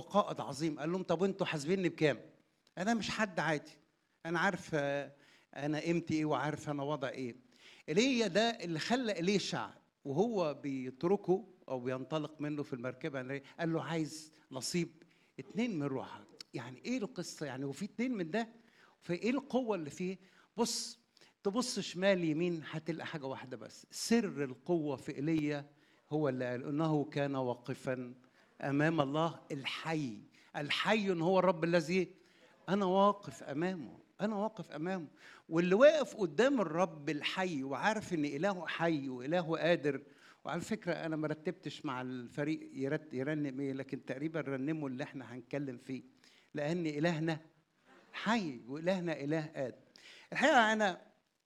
قائد عظيم قال لهم طب انتوا حاسبيني بكام انا مش حد عادي انا عارف آه، انا قيمتي ايه وعارف انا وضع ايه ايليا ده اللي خلى اليشع وهو بيتركه او بينطلق منه في المركبه قال له عايز نصيب اتنين من روحك يعني ايه القصه يعني وفي اتنين من ده فايه القوه اللي فيه بص تبص شمال يمين هتلقى حاجه واحده بس سر القوه في ايليا هو اللي قال انه كان واقفا امام الله الحي الحي هو الرب الذي انا واقف امامه انا واقف امامه واللي واقف قدام الرب الحي وعارف ان الهه حي والهه قادر وعلى فكره انا ما رتبتش مع الفريق يرت يرنم ايه لكن تقريبا رنموا اللي احنا هنتكلم فيه لان الهنا حي والهنا اله قادر الحقيقه انا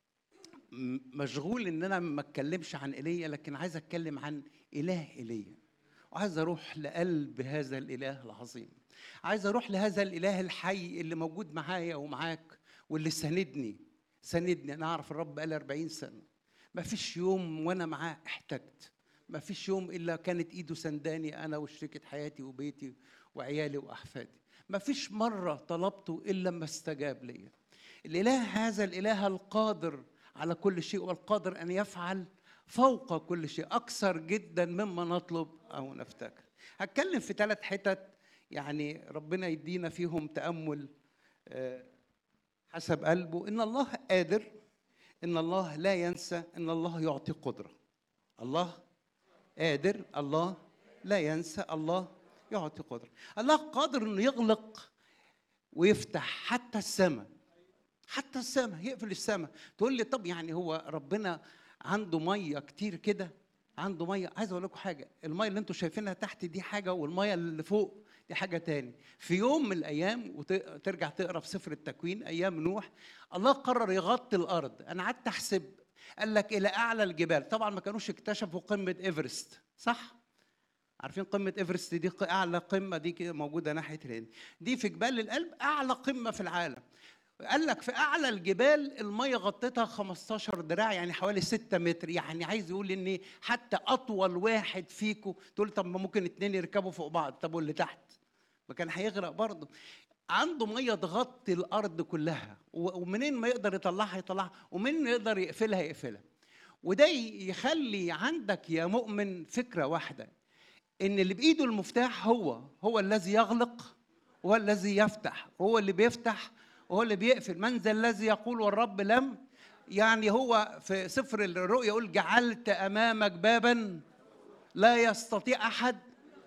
م- مشغول ان انا ما اتكلمش عن ايليا لكن عايز اتكلم عن اله ايليا وعايز اروح لقلب هذا الاله العظيم عايز اروح لهذا الاله الحي اللي موجود معايا ومعاك واللي ساندني ساندني انا اعرف الرب بقالي 40 سنه ما فيش يوم وانا معاه احتجت ما فيش يوم الا كانت ايده سنداني انا وشريكه حياتي وبيتي وعيالي واحفادي ما فيش مره طلبته الا لما استجاب لي الاله هذا الاله القادر على كل شيء والقادر ان يفعل فوق كل شيء اكثر جدا مما نطلب او نفتكر هتكلم في ثلاث حتت يعني ربنا يدينا فيهم تامل آه، حسب قلبه ان الله قادر ان الله لا ينسى ان الله يعطي قدره الله قادر الله لا ينسى الله يعطي قدره الله قادر انه يغلق ويفتح حتى السماء حتى السماء يقفل السماء تقول لي طب يعني هو ربنا عنده ميه كتير كده عنده ميه عايز اقول لكم حاجه الميه اللي انتم شايفينها تحت دي حاجه والميه اللي فوق دي حاجه تاني في يوم من الايام وترجع تقرا في سفر التكوين ايام نوح الله قرر يغطي الارض انا قعدت احسب قال لك الى اعلى الجبال طبعا ما كانوش اكتشفوا قمه ايفرست صح عارفين قمة ايفرست دي ق- أعلى قمة دي كده موجودة ناحية الهند دي في جبال القلب أعلى قمة في العالم قال لك في أعلى الجبال المية غطتها 15 دراع يعني حوالي 6 متر يعني عايز يقول إن حتى أطول واحد فيكم تقول طب ما ممكن اتنين يركبوا فوق بعض طب واللي تحت ما كان هيغرق برضه عنده ميه تغطي الارض كلها و- ومنين ما يقدر يطلعها يطلعها ومنين يقدر يقفلها يقفلها وده ي- يخلي عندك يا مؤمن فكره واحده ان اللي بايده المفتاح هو هو الذي يغلق هو الذي يفتح هو اللي بيفتح وهو اللي بيقفل من ذا الذي يقول والرب لم يعني هو في سفر الرؤيا يقول جعلت امامك بابا لا يستطيع احد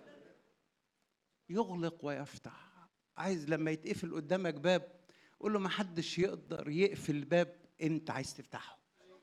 يغلق ويفتح عايز لما يتقفل قدامك باب قول له ما حدش يقدر يقفل باب انت عايز تفتحه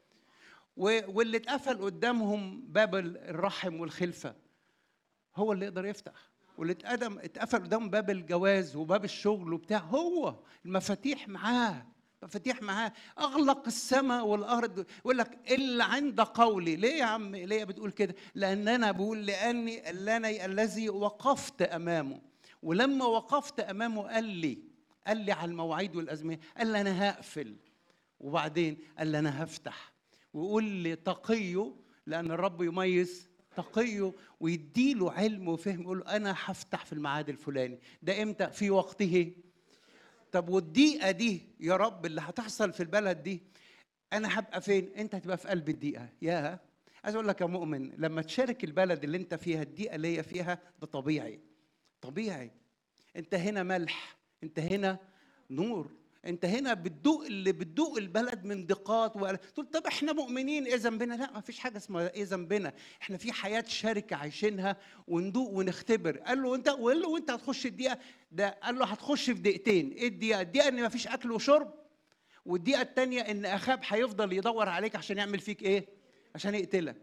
و- واللي اتقفل قدامهم باب الرحم والخلفه هو اللي يقدر يفتح واللي اتقدم اتقفل قدام باب الجواز وباب الشغل وبتاع هو المفاتيح معاه مفاتيح معاه اغلق السماء والارض يقول لك الا عند قولي ليه يا عم ليه بتقول كده لان انا بقول لاني لاني الذي وقفت امامه ولما وقفت امامه قال لي قال لي على المواعيد والازمنه قال لي انا هقفل وبعدين قال لي انا هفتح ويقول لي تقيه لان الرب يميز تقيه ويديله علم وفهم يقول له انا هفتح في الميعاد الفلاني ده امتى في وقته طب والضيقه دي يا رب اللي هتحصل في البلد دي انا هبقى فين انت هتبقى في قلب الضيقه يا عايز اقول لك يا مؤمن لما تشارك البلد اللي انت فيها الضيقه اللي هي فيها ده طبيعي طبيعي انت هنا ملح انت هنا نور انت هنا بتدوق اللي بتدوق البلد من ضيقات و... تقول طب احنا مؤمنين ايه ذنبنا لا ما فيش حاجه اسمها ايه ذنبنا احنا في حياه شركه عايشينها وندوق ونختبر قال له انت وقال له وانت هتخش الدقيقه ده قال له هتخش في دقيقتين ايه الدقيقه الدقيقه ان ما فيش اكل وشرب والدقيقه الثانيه ان اخاب هيفضل يدور عليك عشان يعمل فيك ايه عشان يقتلك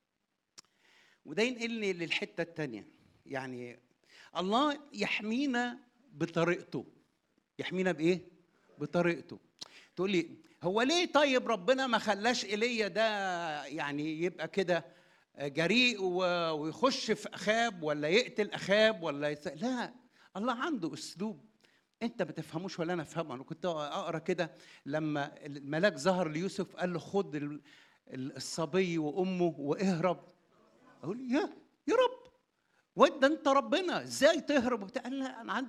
وده ينقلني للحته الثانيه يعني الله يحمينا بطريقته يحمينا بايه بطريقته تقول لي هو ليه طيب ربنا ما خلاش ايليا ده يعني يبقى كده جريء و- ويخش في اخاب ولا يقتل اخاب ولا يس... لا الله عنده اسلوب انت ما تفهموش ولا انا افهمه انا كنت اقرا كده لما الملاك ظهر ليوسف قال له خد ال- ال- الصبي وامه واهرب اقول يا يا رب وده انت ربنا ازاي تهرب وبتاع قال لا انا عندي